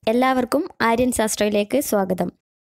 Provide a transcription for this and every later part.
എല്ലാവർക്കും ആര്യൻ ശാസ്ത്രയിലേക്ക് സ്വാഗതം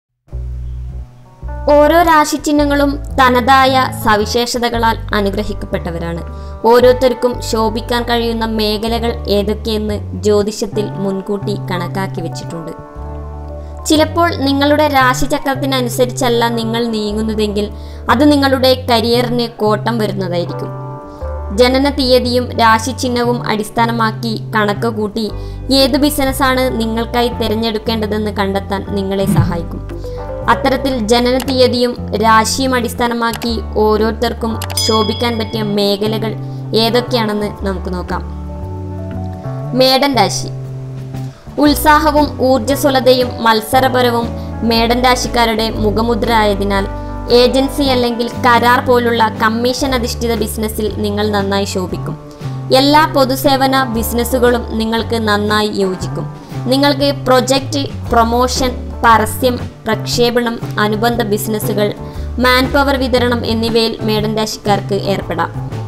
ഓരോ രാശിചിഹ്നങ്ങളും തനതായ സവിശേഷതകളാൽ അനുഗ്രഹിക്കപ്പെട്ടവരാണ് ഓരോരുത്തർക്കും ശോഭിക്കാൻ കഴിയുന്ന മേഖലകൾ ഏതൊക്കെയെന്ന് ജ്യോതിഷത്തിൽ മുൻകൂട്ടി കണക്കാക്കി വെച്ചിട്ടുണ്ട് ചിലപ്പോൾ നിങ്ങളുടെ രാശിചക്രത്തിനനുസരിച്ചല്ല നിങ്ങൾ നീങ്ങുന്നതെങ്കിൽ അത് നിങ്ങളുടെ കരിയറിന് കോട്ടം വരുന്നതായിരിക്കും ജനന തീയതിയും രാശിചിഹ്നവും അടിസ്ഥാനമാക്കി കണക്ക് കൂട്ടി ഏത് ബിസിനസ്സാണ് നിങ്ങൾക്കായി തിരഞ്ഞെടുക്കേണ്ടതെന്ന് കണ്ടെത്താൻ നിങ്ങളെ സഹായിക്കും അത്തരത്തിൽ ജനന തീയതിയും രാശിയും അടിസ്ഥാനമാക്കി ഓരോരുത്തർക്കും ശോഭിക്കാൻ പറ്റിയ മേഖലകൾ ഏതൊക്കെയാണെന്ന് നമുക്ക് നോക്കാം മേടൻ രാശി ഉത്സാഹവും ഊർജ്ജസ്വലതയും മത്സരപരവും മേടൻ രാശിക്കാരുടെ മുഖമുദ്ര ആയതിനാൽ ഏജൻസി അല്ലെങ്കിൽ കരാർ പോലുള്ള കമ്മീഷൻ അധിഷ്ഠിത ബിസിനസ്സിൽ നിങ്ങൾ നന്നായി ശോഭിക്കും എല്ലാ പൊതുസേവന ബിസിനസ്സുകളും നിങ്ങൾക്ക് നന്നായി യോജിക്കും നിങ്ങൾക്ക് പ്രൊജക്റ്റ് പ്രൊമോഷൻ പരസ്യം പ്രക്ഷേപണം അനുബന്ധ ബിസിനസ്സുകൾ മാൻ പവർ വിതരണം എന്നിവയിൽ മേടൻ രാശിക്കാർക്ക് ഏർപ്പെടാം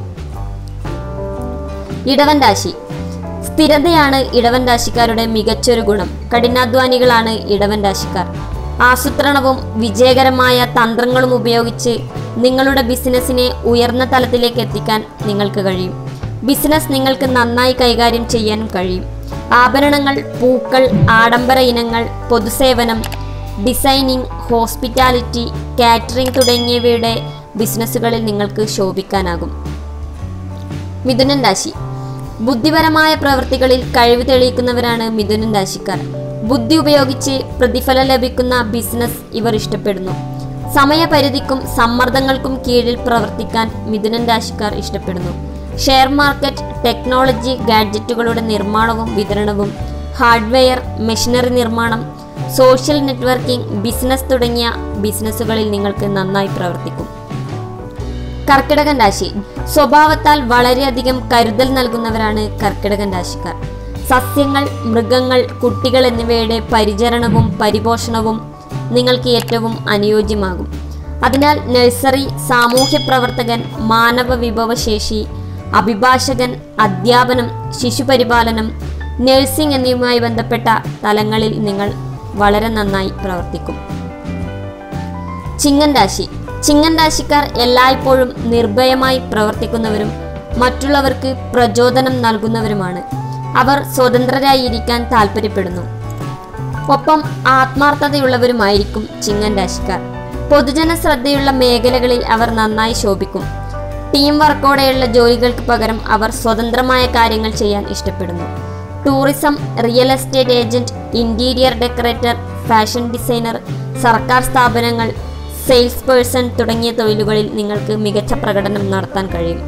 ഇടവൻ രാശി സ്ഥിരതയാണ് ഇടവൻ രാശിക്കാരുടെ മികച്ചൊരു ഗുണം കഠിനാധ്വാനികളാണ് ഇടവൻ രാശിക്കാർ ആസൂത്രണവും വിജയകരമായ തന്ത്രങ്ങളും ഉപയോഗിച്ച് നിങ്ങളുടെ ബിസിനസ്സിനെ ഉയർന്ന തലത്തിലേക്ക് എത്തിക്കാൻ നിങ്ങൾക്ക് കഴിയും ബിസിനസ് നിങ്ങൾക്ക് നന്നായി കൈകാര്യം ചെയ്യാനും കഴിയും ആഭരണങ്ങൾ പൂക്കൾ ആഡംബര ഇനങ്ങൾ പൊതുസേവനം ഡിസൈനിങ് ഹോസ്പിറ്റാലിറ്റി കാറ്ററിംഗ് തുടങ്ങിയവയുടെ ബിസിനസ്സുകളിൽ നിങ്ങൾക്ക് ശോഭിക്കാനാകും മിഥുനൻ രാശി ബുദ്ധിപരമായ പ്രവൃത്തികളിൽ കഴിവ് തെളിയിക്കുന്നവരാണ് മിഥുനൻ രാശിക്കാർ ബുദ്ധി ഉപയോഗിച്ച് പ്രതിഫലം ലഭിക്കുന്ന ബിസിനസ് ഇവർ ഇഷ്ടപ്പെടുന്നു സമയപരിധിക്കും സമ്മർദ്ദങ്ങൾക്കും കീഴിൽ പ്രവർത്തിക്കാൻ മിഥുനൻ രാശിക്കാർ ഇഷ്ടപ്പെടുന്നു ഷെയർ മാർക്കറ്റ് ടെക്നോളജി ഗാഡ്ജറ്റുകളുടെ നിർമ്മാണവും വിതരണവും ഹാർഡ്വെയർ മെഷീനറി നിർമ്മാണം സോഷ്യൽ നെറ്റ്വർക്കിംഗ് ബിസിനസ് തുടങ്ങിയ ബിസിനസ്സുകളിൽ നിങ്ങൾക്ക് നന്നായി പ്രവർത്തിക്കും കർക്കിടകൻ രാശി സ്വഭാവത്താൽ വളരെയധികം കരുതൽ നൽകുന്നവരാണ് കർക്കിടകൻ രാശിക്കാർ സസ്യങ്ങൾ മൃഗങ്ങൾ കുട്ടികൾ എന്നിവയുടെ പരിചരണവും പരിപോഷണവും നിങ്ങൾക്ക് ഏറ്റവും അനുയോജ്യമാകും അതിനാൽ നഴ്സറി സാമൂഹ്യ പ്രവർത്തകൻ മാനവ വിഭവശേഷി അഭിഭാഷകൻ അധ്യാപനം ശിശുപരിപാലനം നഴ്സിംഗ് എന്നിവയുമായി ബന്ധപ്പെട്ട തലങ്ങളിൽ നിങ്ങൾ വളരെ നന്നായി പ്രവർത്തിക്കും ചിങ്ങൻ രാശി ചിങ്ങൻ രാശിക്കാർ എല്ലായ്പ്പോഴും നിർഭയമായി പ്രവർത്തിക്കുന്നവരും മറ്റുള്ളവർക്ക് പ്രചോദനം നൽകുന്നവരുമാണ് അവർ സ്വതന്ത്രരായിരിക്കാൻ താല്പര്യപ്പെടുന്നു ഒപ്പം ആത്മാർത്ഥതയുള്ളവരുമായിരിക്കും ചിങ്ങൻ രാശിക്കാർ പൊതുജന ശ്രദ്ധയുള്ള മേഖലകളിൽ അവർ നന്നായി ശോഭിക്കും ടീം വർക്കോടെയുള്ള ജോലികൾക്ക് പകരം അവർ സ്വതന്ത്രമായ കാര്യങ്ങൾ ചെയ്യാൻ ഇഷ്ടപ്പെടുന്നു tourism real estate agent interior decorator fashion designer സർക്കാർ സ്ഥാപനങ്ങൾ സെയിൽസ് പേഴ്സൺ തുടങ്ങിയ തൊഴിലുകളിൽ നിങ്ങൾക്ക് മികച്ച പ്രകടനം നടത്താൻ കഴിയും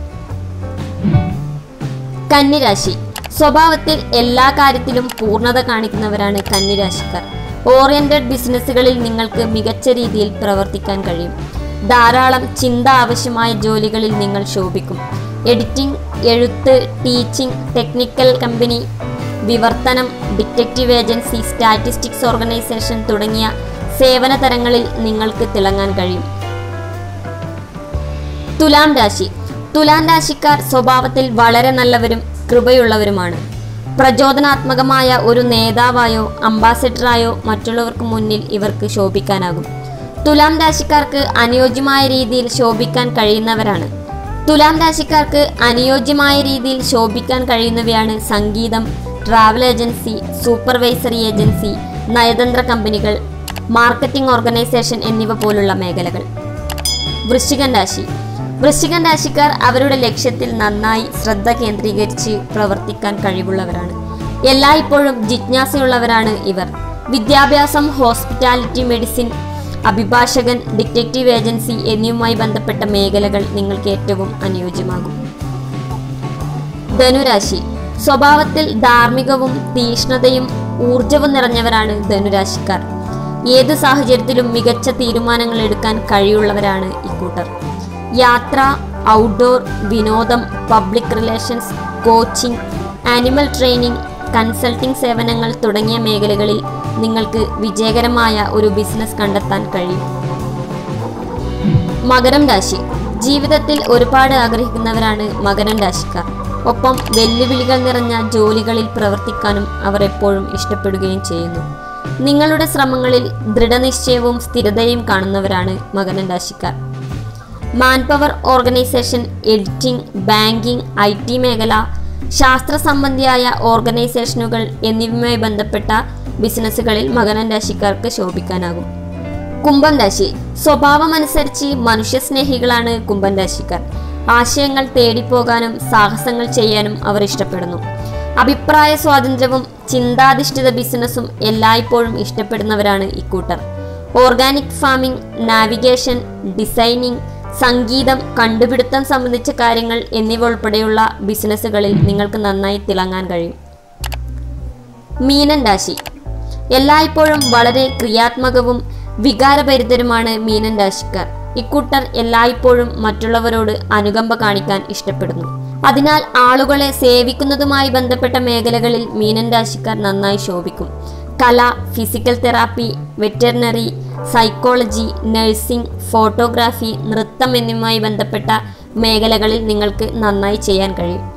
കന്നിരാശി സ്വഭാവത്തിൽ എല്ലാ കാര്യത്തിലും പൂർണ്ണത കാണിക്കുന്നവരാണ് കന്നിരാശിക്കാർ ഓറിയന്റഡ് ബിസിനസ്സുകളിൽ നിങ്ങൾക്ക് മികച്ച രീതിയിൽ പ്രവർത്തിക്കാൻ കഴിയും ധാരാളം ചിന്ത ആവശ്യമായ ജോലികളിൽ നിങ്ങൾ ശോഭിക്കും എഡിറ്റിംഗ് എഴുത്ത് ടീച്ചിങ് ടെക്നിക്കൽ കമ്പനി വിവർത്തനം ഡിറ്റക്റ്റീവ് ഏജൻസി സ്റ്റാറ്റിസ്റ്റിക്സ് ഓർഗനൈസേഷൻ തുടങ്ങിയ സേവന തരങ്ങളിൽ നിങ്ങൾക്ക് തിളങ്ങാൻ കഴിയും തുലാം രാശി തുലാം രാശിക്കാർ സ്വഭാവത്തിൽ വളരെ നല്ലവരും കൃപയുള്ളവരുമാണ് പ്രചോദനാത്മകമായ ഒരു നേതാവായോ അംബാസിഡറായോ മറ്റുള്ളവർക്ക് മുന്നിൽ ഇവർക്ക് ശോഭിക്കാനാകും തുലാം രാശിക്കാർക്ക് അനുയോജ്യമായ രീതിയിൽ ശോഭിക്കാൻ കഴിയുന്നവരാണ് തുലാം രാശിക്കാർക്ക് അനുയോജ്യമായ രീതിയിൽ ശോഭിക്കാൻ കഴിയുന്നവയാണ് സംഗീതം ട്രാവൽ ഏജൻസി സൂപ്പർവൈസറി ഏജൻസി നയതന്ത്ര കമ്പനികൾ മാർക്കറ്റിംഗ് ഓർഗനൈസേഷൻ എന്നിവ പോലുള്ള മേഖലകൾ വൃശ്ചികൻ രാശി വൃശ്ചികൻ രാശിക്കാർ അവരുടെ ലക്ഷ്യത്തിൽ നന്നായി ശ്രദ്ധ കേന്ദ്രീകരിച്ച് പ്രവർത്തിക്കാൻ കഴിവുള്ളവരാണ് എല്ലായ്പ്പോഴും ജിജ്ഞാസയുള്ളവരാണ് ഇവർ വിദ്യാഭ്യാസം ഹോസ്പിറ്റാലിറ്റി മെഡിസിൻ അഭിഭാഷകൻ ഡിറ്റക്റ്റീവ് ഏജൻസി എന്നിവയുമായി ബന്ധപ്പെട്ട മേഖലകൾ നിങ്ങൾക്ക് ഏറ്റവും അനുയോജ്യമാകും ധനുരാശി സ്വഭാവത്തിൽ ധാർമ്മികവും തീഷ്ണതയും ഊർജവും നിറഞ്ഞവരാണ് ധനുരാശിക്കാർ ഏത് സാഹചര്യത്തിലും മികച്ച തീരുമാനങ്ങൾ എടുക്കാൻ കഴിവുള്ളവരാണ് ഇക്കൂട്ടർ യാത്ര ഔട്ട്ഡോർ വിനോദം public relations coaching animal training consulting സേവനങ്ങൾ തുടങ്ങിയ മേഖലകളിൽ നിങ്ങൾക്ക് വിജയകരമായ ഒരു ബിസിനസ് കണ്ടെത്താൻ കഴിയും മകരം രാശി ജീവിതത്തിൽ ഒരുപാട് ആഗ്രഹിക്കുന്നവരാണ് മകരം രാശിക്കാർ ഒപ്പം വെല്ലുവിളികൾ നിറഞ്ഞ ജോലികളിൽ പ്രവർത്തിക്കാനും അവർ എപ്പോഴും ഇഷ്ടപ്പെടുകയും ചെയ്യുന്നു നിങ്ങളുടെ ശ്രമങ്ങളിൽ ദൃഢനിശ്ചയവും സ്ഥിരതയും കാണുന്നവരാണ് മകനൻ രാശിക്കാർ manpower organisation editing banking I T മേഖല ശാസ്ത്ര സംബന്ധിയായ ഓർഗനൈസേഷനുകൾ എന്നിവയുമായി ബന്ധപ്പെട്ട ബിസിനസ്സുകളിൽ മകനൻ രാശിക്കാർക്ക് ശോഭിക്കാനാകും കുംഭം രാശി സ്വഭാവമനുസരിച്ച് മനുഷ്യസ്നേഹികളാണ് കുംഭം രാശിക്കാർ ആശയങ്ങൾ തേടിപ്പോകാനും സാഹസങ്ങൾ ചെയ്യാനും അവർ ഇഷ്ടപ്പെടുന്നു അഭിപ്രായ സ്വാതന്ത്ര്യവും ചിന്താധിഷ്ഠിത ബിസിനസ്സും എല്ലായ്പ്പോഴും ഇഷ്ടപ്പെടുന്നവരാണ് ഇക്കൂട്ടർ ഓർഗാനിക് ഫാമിംഗ് നാവിഗേഷൻ ഡിസൈനിങ് സംഗീതം കണ്ടുപിടുത്തം സംബന്ധിച്ച കാര്യങ്ങൾ എന്നിവ ഉൾപ്പെടെയുള്ള ബിസിനസ്സുകളിൽ നിങ്ങൾക്ക് നന്നായി തിളങ്ങാൻ കഴിയും മീനൻ രാശി എല്ലായ്പ്പോഴും വളരെ ക്രിയാത്മകവും വികാരഭരിതരുമാണ് മീനൻ രാശിക്കാർ ഇക്കൂട്ടർ എല്ലായ്പ്പോഴും മറ്റുള്ളവരോട് അനുകമ്പ കാണിക്കാൻ ഇഷ്ടപ്പെടുന്നു അതിനാൽ ആളുകളെ സേവിക്കുന്നതുമായി ബന്ധപ്പെട്ട മേഖലകളിൽ മീനൻ രാശിക്കാർ നന്നായി ശോഭിക്കും കല physical therapy veterinary psychology nursing photography നൃത്തം എന്നിവയുമായി ബന്ധപ്പെട്ട മേഖലകളിൽ നിങ്ങൾക്ക് നന്നായി ചെയ്യാൻ കഴിയും